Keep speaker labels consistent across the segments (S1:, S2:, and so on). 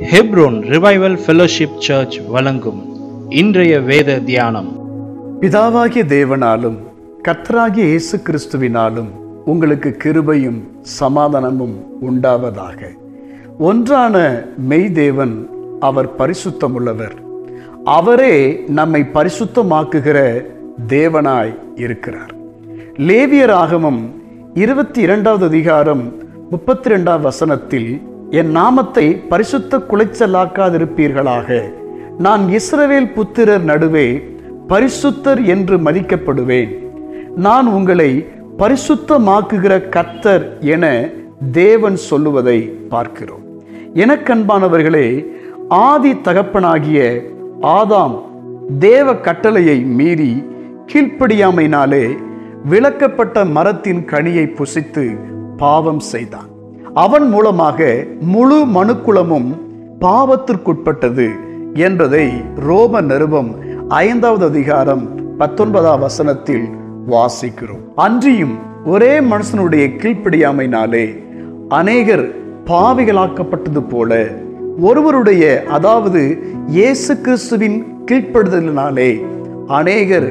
S1: Hebron revival fellowship search வழங்கும் இன்றைய வேத தியானம்
S2: பிதாவாகிய தேவனாலும் கர்த்தராகிய இயேசு கிறிஸ்துவினாலும் உங்களுக்கு கிருபையும் சமாதானமும் உண்டாவதாக ஒன்றான மெய்தேவன் அவர் பரிசுத்தமுள்ளவர் அவரே நம்மை பரிசுத்தமாக்குகிற தேவனாய் இருக்கிறார் லேவியர் ஆகமம் இருபத்தி இரண்டாவது அதிகாரம் முப்பத்தி ரெண்டாம் வசனத்தில் என் நாமத்தை பரிசுத்த குலைச்சலாக்காதிருப்பீர்களாக நான் இஸ்ரவேல் புத்திரர் நடுவே பரிசுத்தர் என்று மதிக்கப்படுவேன் நான் உங்களை பரிசுத்தமாக்குகிற கர்த்தர் என தேவன் சொல்லுவதை பார்க்கிறோம் எனக்கன்பானவர்களே ஆதி தகப்பனாகிய ஆதாம் தேவ கட்டளையை மீறி கீழ்ப்படியாமையினாலே விளக்கப்பட்ட மரத்தின் கனியை புசித்து பாவம் செய்தான் அவன் மூலமாக முழு மனுக்குலமும் பாவத்திற்குட்பட்டது என்பதை ரோம நிருபம் ஐந்தாவது அதிகாரம் பத்தொன்பதாம் வசனத்தில் வாசிக்கிறோம் அன்றியும் ஒரே மனுஷனுடைய கீழ்ப்படியாமையினாலே அநேகர் பாவிகளாக்கப்பட்டது போல ஒருவருடைய அதாவது இயேசு கிறிஸ்துவின் கீழ்ப்படுதலினாலே அநேகர்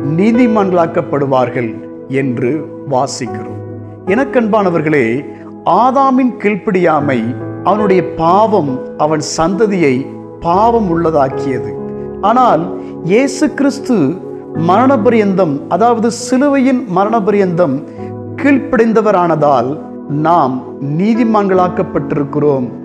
S2: நீதிமன்றாக்கப்படுவார்கள் என்று வாசிக்கிறோம் எனக்கன்பானவர்களே ஆதாமின் கீழ்ப்படியாமை அவனுடைய பாவம் அவன் சந்ததியை பாவம் உள்ளதாக்கியது ஆனால் இயேசு கிறிஸ்து மரணபரியந்தம் அதாவது சிலுவையின் மரணபரியந்தம் கீழ்ப்படைந்தவரானதால் நாம் நீதிமான்களாக்கப்பட்டிருக்கிறோம்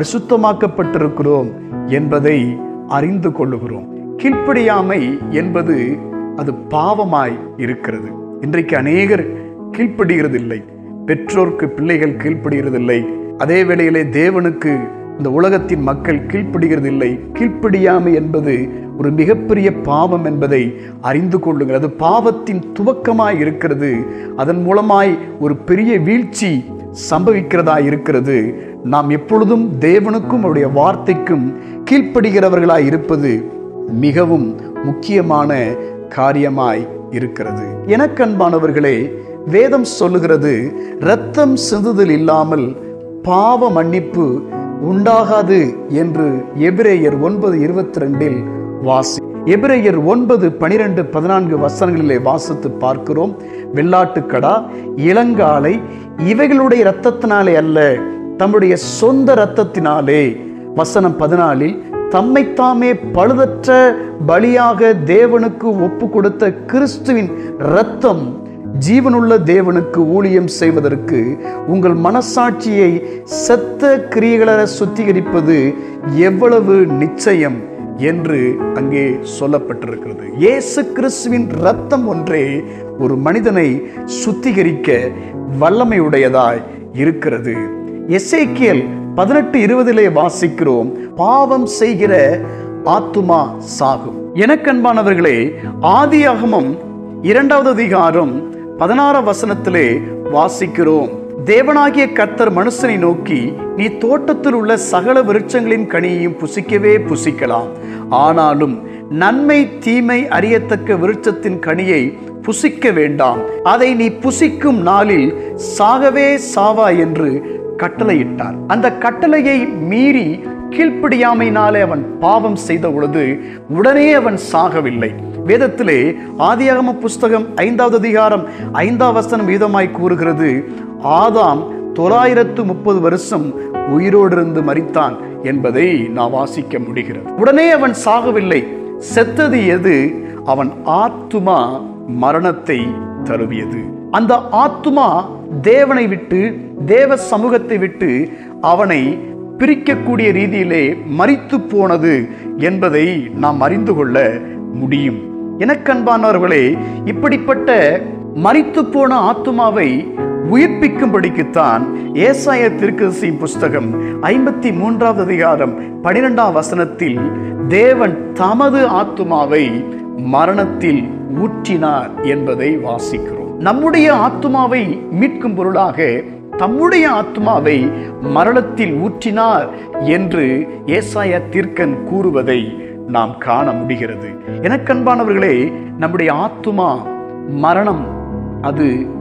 S2: பரிசுத்தமாக்கப்பட்டிருக்கிறோம் என்பதை அறிந்து கொள்ளுகிறோம் கீழ்ப்படியாமை என்பது அது பாவமாய் இருக்கிறது இன்றைக்கு அநேகர் கீழ்ப்படுகிறதில்லை பெற்றோருக்கு பிள்ளைகள் கீழ்ப்படுகிறதில்லை அதே வேளையிலே தேவனுக்கு இந்த உலகத்தின் மக்கள் கீழ்ப்படுகிறதில்லை கீழ்ப்படியாமை என்பது ஒரு மிகப்பெரிய பாவம் என்பதை அறிந்து கொள்ளுங்கள் அது பாவத்தின் துவக்கமாய் இருக்கிறது அதன் மூலமாய் ஒரு பெரிய வீழ்ச்சி சம்பவிக்கிறதா இருக்கிறது நாம் எப்பொழுதும் தேவனுக்கும் அவருடைய வார்த்தைக்கும் கீழ்ப்படுகிறவர்களாய் இருப்பது மிகவும் முக்கியமான காரியமாய் இருக்கிறது எனக்கன்பானவர்களே வேதம் சொல்லுகிறது இரத்தம் சிந்துதல் இல்லாமல் பாவ மன்னிப்பு உண்டாகாது என்று எபிரேயர் ஒன்பது இருபத்தி ரெண்டில் வாசி எபிரேயர் ஒன்பது பனிரெண்டு பதினான்கு வசனங்களிலே வாசித்து பார்க்கிறோம் வெள்ளாட்டுக்கடா இளங்காலை இவைகளுடைய இரத்தத்தினாலே அல்ல தம்முடைய சொந்த இரத்தத்தினாலே வசனம் பதினாலில் தம்மைத்தாமே பழுதற்ற பலியாக தேவனுக்கு ஒப்பு கொடுத்த கிறிஸ்துவின் இரத்தம் ஜீவனுள்ள தேவனுக்கு ஊழியம் செய்வதற்கு உங்கள் மனசாட்சியை செத்த கிரியைகள சுத்திகரிப்பது எவ்வளவு நிச்சயம் என்று அங்கே சொல்லப்பட்டிருக்கிறது இயேசு கிறிஸ்துவின் ரத்தம் ஒன்றே ஒரு மனிதனை சுத்திகரிக்க வல்லமையுடையதாய் இருக்கிறது எசேக்கியல் பதினெட்டு இருபதிலே வாசிக்கிறோம் பாவம் செய்கிற ஆத்துமா சாகும் எனக்கன்பானவர்களே ஆதியாகமம் இரண்டாவது அதிகாரம் பதினாறாம் வசனத்திலே வாசிக்கிறோம் தேவனாகிய கர்த்தர் மனுஷனை நோக்கி நீ தோட்டத்தில் உள்ள சகல விருட்சங்களின் கனியையும் புசிக்கவே புசிக்கலாம் ஆனாலும் நன்மை தீமை அறியத்தக்க விருட்சத்தின் கனியை புசிக்க வேண்டாம் அதை நீ புசிக்கும் நாளில் சாகவே சாவா என்று கட்டளையிட்டார் அந்த கட்டளையை மீறி கீழ்ப்படியாமையினாலே அவன் பாவம் செய்த பொழுது உடனே அவன் சாகவில்லை வேதத்திலே ஆதியாகம புஸ்தகம் ஐந்தாவது அதிகாரம் ஐந்தாம் வசனம் வீதமாய் கூறுகிறது ஆதாம் தொள்ளாயிரத்து முப்பது வருஷம் உயிரோடு இருந்து மறித்தான் என்பதை நான் வாசிக்க முடிகிறது உடனே அவன் சாகவில்லை செத்தது எது அவன் ஆத்துமா மரணத்தை தழுவியது அந்த ஆத்துமா தேவனை விட்டு தேவ சமூகத்தை விட்டு அவனை பிரிக்கக்கூடிய ரீதியிலே மறித்து போனது என்பதை நாம் அறிந்து கொள்ள முடியும் எனக்கன்பானவர்களே இப்படிப்பட்ட மறித்து போன ஆத்துமாவை உயிர்ப்பிக்கும்படிக்குத்தான் ஏசாய திருக்கசி புஸ்தகம் ஐம்பத்தி மூன்றாவது அதிகாரம் பனிரெண்டாம் வசனத்தில் தேவன் தமது ஆத்துமாவை மரணத்தில் ஊற்றினார் என்பதை வாசிக்கிறோம் நம்முடைய ஆத்துமாவை மீட்கும் பொருளாக தம்முடைய ஆத்மாவை மரணத்தில் ஊற்றினார் என்று ஏசாய தீர்க்கன் கூறுவதை நாம் காண முடிகிறது எனக்கன்பானவர்களே நம்முடைய ஆத்துமா மரணம் அது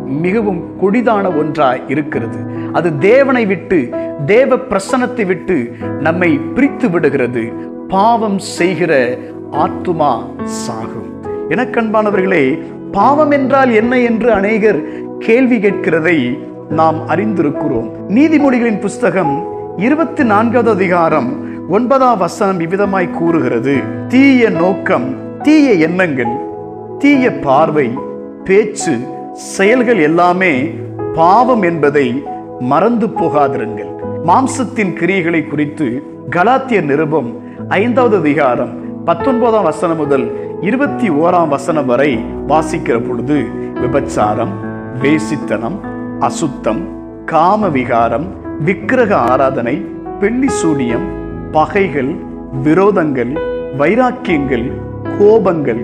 S2: மிகவும் கொடிதான ஒன்றாய் இருக்கிறது அது தேவனை விட்டு தேவ பிரசனத்தை விட்டு நம்மை பிரித்து விடுகிறது பாவம் செய்கிற ஆத்துமா சாகும் எனக்கன்பானவர்களே பாவம் என்றால் என்ன என்று அநேகர் கேள்வி கேட்கிறதை நாம் அறிந்திருக்கிறோம் நீதிமொழிகளின் புஸ்தகம் இருபத்தி நான்காவது அதிகாரம் ஒன்பதாம் வசனம் இவ்விதமாய் கூறுகிறது தீய நோக்கம் தீய எண்ணங்கள் தீய பார்வை பேச்சு செயல்கள் எல்லாமே பாவம் என்பதை மறந்து போகாதிருங்கள் மாம்சத்தின் கிரியைகளை குறித்து கலாத்திய நிருபம் ஐந்தாவது அதிகாரம் பத்தொன்பதாம் வசனம் முதல் இருபத்தி ஓராம் வசனம் வரை வாசிக்கிற பொழுது விபச்சாரம் வேசித்தனம் அசுத்தம் காம விகாரம் விக்கிரக ஆராதனை பெள்ளி சூனியம் பகைகள் விரோதங்கள் வைராக்கியங்கள் கோபங்கள்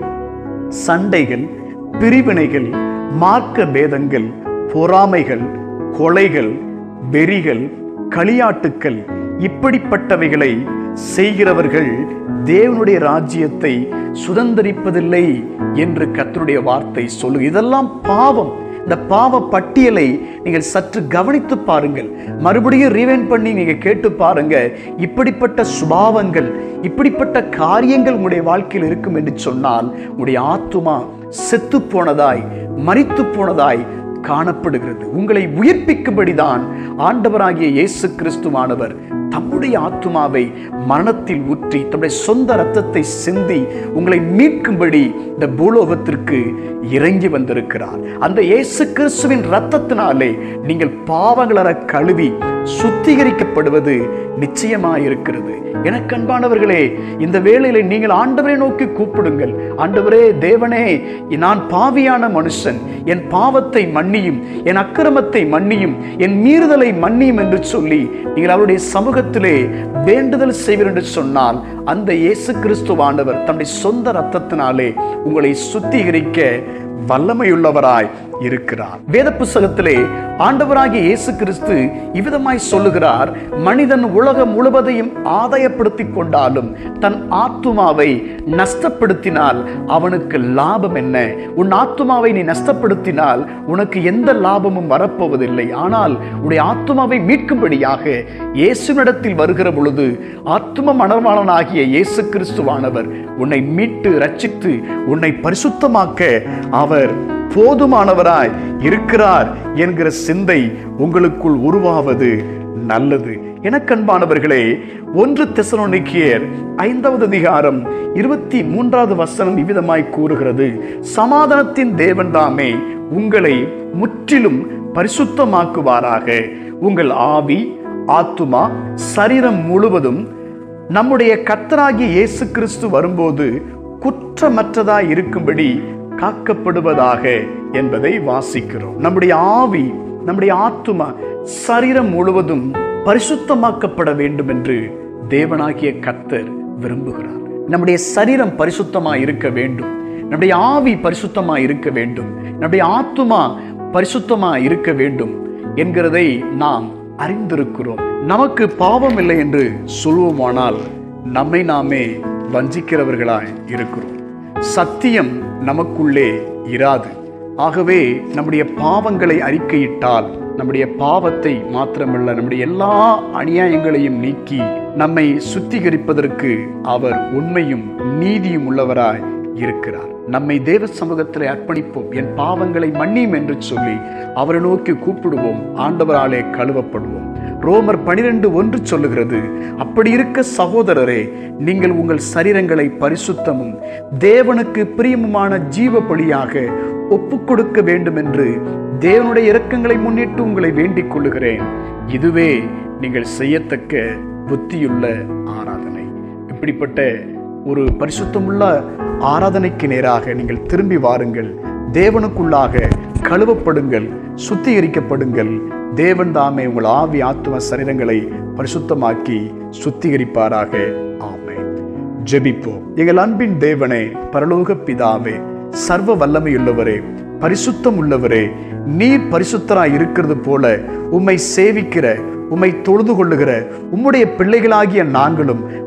S2: சண்டைகள் பிரிவினைகள் மார்க்க பேதங்கள் பொறாமைகள் கொலைகள் வெறிகள் களியாட்டுக்கள் இப்படிப்பட்டவைகளை செய்கிறவர்கள் தேவனுடைய ராஜ்யத்தை சுதந்திரிப்பதில்லை என்று கர்த்தருடைய வார்த்தை சொல்லு இதெல்லாம் பாவம் இந்த பாவ பட்டியலை நீங்கள் சற்று கவனித்து பாருங்கள் மறுபடியும் ரீவைண்ட் பண்ணி நீங்க கேட்டு பாருங்க இப்படிப்பட்ட சுபாவங்கள் இப்படிப்பட்ட காரியங்கள் உங்களுடைய வாழ்க்கையில் இருக்கும் என்று சொன்னால் உங்களுடைய ஆத்துமா செத்து போனதாய் மரித்து போனதாய் காணப்படுகிறது உங்களை உயிர்ப்பிக்கும்படிதான் ஆண்டவராகிய இயேசு கிறிஸ்துவானவர் தம்முடைய ஆத்துமாவை மரணத்தில் ஊற்றி தம்முடைய சொந்த ரத்தத்தை சிந்தி உங்களை மீட்கும்படி இந்த பூலோகத்திற்கு இறங்கி வந்திருக்கிறார் அந்த இயேசு கிறிஸ்துவின் ரத்தத்தினாலே நீங்கள் பாவங்களற கழுவி சுத்திகரிக்கப்படுவது நிச்சயமாயிருக்கிறது எனக்கு அன்பானவர்களே இந்த வேளையில நீங்கள் ஆண்டவரை நோக்கி கூப்பிடுங்கள் ஆண்டவரே தேவனே நான் பாவியான மனுஷன் என் பாவத்தை மன்னியும் என் அக்கிரமத்தை மன்னியும் என் மீறுதலை மன்னியும் என்று சொல்லி நீங்கள் அவருடைய சமூகத்திலே வேண்டுதல் செய்வீர் என்று சொன்னால் அந்த இயேசு கிறிஸ்துவானவர் தம்முடைய சொந்த ரத்தத்தினாலே உங்களை சுத்திகரிக்க வல்லமையுள்ளவராய் இருக்கிறார் வேத புஸ்தகத்திலே ஆண்டவராகிய இயேசு கிறிஸ்து இவ்விதமாய் சொல்லுகிறார் மனிதன் உலகம் முழுவதையும் ஆதாயப்படுத்திக் கொண்டாலும் தன் ஆத்துமாவை நஷ்டப்படுத்தினால் அவனுக்கு லாபம் என்ன உன் ஆத்துமாவை நீ நஷ்டப்படுத்தினால் உனக்கு எந்த லாபமும் வரப்போவதில்லை ஆனால் உடைய ஆத்துமாவை மீட்கும்படியாக இயேசுவிடத்தில் வருகிற பொழுது ஆத்தும மணவாளனாகிய இயேசு கிறிஸ்துவானவர் உன்னை மீட்டு ரட்சித்து உன்னை பரிசுத்தமாக்க அவர் போதுமானவராய் இருக்கிறார் என்கிற சிந்தை உங்களுக்குள் உருவாவது நல்லது எனக்கன்பானவர்களே ஒன்று தெசலோனிக்கியர் ஐந்தாவது அதிகாரம் இருபத்தி மூன்றாவது வசனம் இவ்விதமாய் கூறுகிறது சமாதானத்தின் தேவன் தாமே உங்களை முற்றிலும் பரிசுத்தமாக்குவாராக உங்கள் ஆவி ஆத்துமா சரீரம் முழுவதும் நம்முடைய கத்தராகிய இயேசு கிறிஸ்து வரும்போது குற்றமற்றதாய் இருக்கும்படி காக்கப்படுவதாக என்பதை வாசிக்கிறோம் நம்முடைய ஆவி நம்முடைய ஆத்துமா சரீரம் முழுவதும் பரிசுத்தமாக்கப்பட வேண்டும் என்று தேவனாகிய கர்த்தர் விரும்புகிறார் நம்முடைய சரீரம் பரிசுத்தமா இருக்க வேண்டும் நம்முடைய ஆவி பரிசுத்தமா இருக்க வேண்டும் நம்முடைய ஆத்துமா பரிசுத்தமா இருக்க வேண்டும் என்கிறதை நாம் அறிந்திருக்கிறோம் நமக்கு பாவம் இல்லை என்று சொல்வோமானால் நம்மை நாமே வஞ்சிக்கிறவர்களாய் இருக்கிறோம் சத்தியம் நமக்குள்ளே இராது ஆகவே நம்முடைய பாவங்களை அறிக்கையிட்டால் நம்முடைய பாவத்தை மாத்திரமல்ல நம்முடைய எல்லா அநியாயங்களையும் நீக்கி நம்மை சுத்திகரிப்பதற்கு அவர் உண்மையும் நீதியும் உள்ளவராய் இருக்கிறார் நம்மை தேவ சமூகத்தில் அர்ப்பணிப்போம் என் பாவங்களை மன்னியும் என்று சொல்லி அவரை நோக்கி கூப்பிடுவோம் ஆண்டவராலே கழுவப்படுவோம் ரோமர் பனிரெண்டு ஒன்று சொல்லுகிறது அப்படி இருக்க சகோதரரே நீங்கள் உங்கள் சரீரங்களை பரிசுத்தமும் தேவனுக்கு பிரியமுமான ஜீவ பலியாக ஒப்புக் கொடுக்க வேண்டும் என்று தேவனுடைய இரக்கங்களை முன்னிட்டு உங்களை வேண்டிக் கொள்ளுகிறேன் இதுவே நீங்கள் செய்யத்தக்க புத்தியுள்ள ஆராதனை இப்படிப்பட்ட ஒரு பரிசுத்தமுள்ள ஆராதனைக்கு நேராக நீங்கள் திரும்பி வாருங்கள் தேவனுக்குள்ளாக கழுவப்படுங்கள் சுத்திகரிக்கப்படுங்கள் தேவன் தாமே உங்கள் ஆவி ஆத்தும சரீரங்களை பரிசுத்தமாக்கி சுத்திகரிப்பாராக ஆமை ஜெபிப்போம் எங்கள் அன்பின் தேவனே பரலோக பிதாவே சர்வ வல்லமையுள்ளவரே பரிசுத்தம் உள்ளவரே நீர் பரிசுத்தராய் இருக்கிறது போல உம்மை சேவிக்கிற உம்மை தொழுது கொள்ளுகிற உம்முடைய பிள்ளைகளாகிய நாங்களும்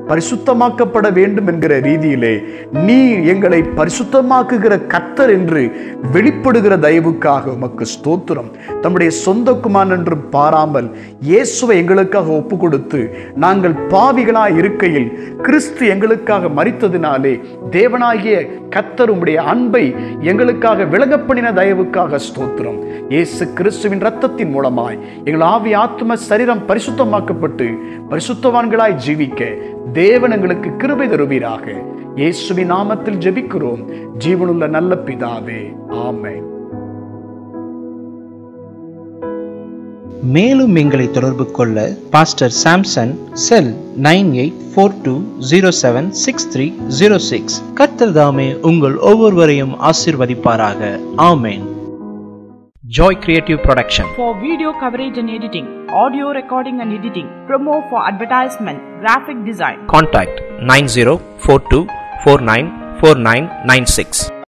S2: பரிசுத்தமாக்கப்பட வேண்டும் என்கிற ரீதியிலே நீர் எங்களை பரிசுத்தமாக்குகிற கத்தர் என்று வெளிப்படுகிற தயவுக்காக உமக்கு ஸ்தோத்திரம் தம்முடைய சொந்த குமாரன் என்று பாராமல் இயேசுவை எங்களுக்காக ஒப்பு கொடுத்து நாங்கள் பாவிகளாய் இருக்கையில் கிறிஸ்து எங்களுக்காக மரித்ததினாலே தேவனாகிய கத்தர் உம்முடைய அன்பை எங்களுக்காக விளங்கப்பண்ணின தயவுக்காக ஸ்தோத்திரம் இயேசு கிறிஸ்துவின் ரத்தத்தின் மூலமாய் எங்கள் ஆவி ஆத்ம சரீரம் பரிசுத்தமாக்கப்பட்டு பரிசுத்தவான்களாய் ஜீவிக்க தேவன் எங்களுக்கு கிருபை தருவீராக இயேசுவின் நாமத்தில் ஜெபிக்கிறோம் ஜீவனுள்ள நல்ல பிதாவே ஆமென்
S1: மேலும் எங்களை தொடர்பு கொள்ள pastor Samson cell nine eight four two zero seven six three zero six கர்த்தர் தாமே உங்கள் ஒவ்வொருவரையும் ஆசிர்வதிப்பாராக ஆமேன் Joy creative production
S3: for video coverage and editing, audio recording and editing, promo for advertisement, graphic design.
S4: Contact 9042494996.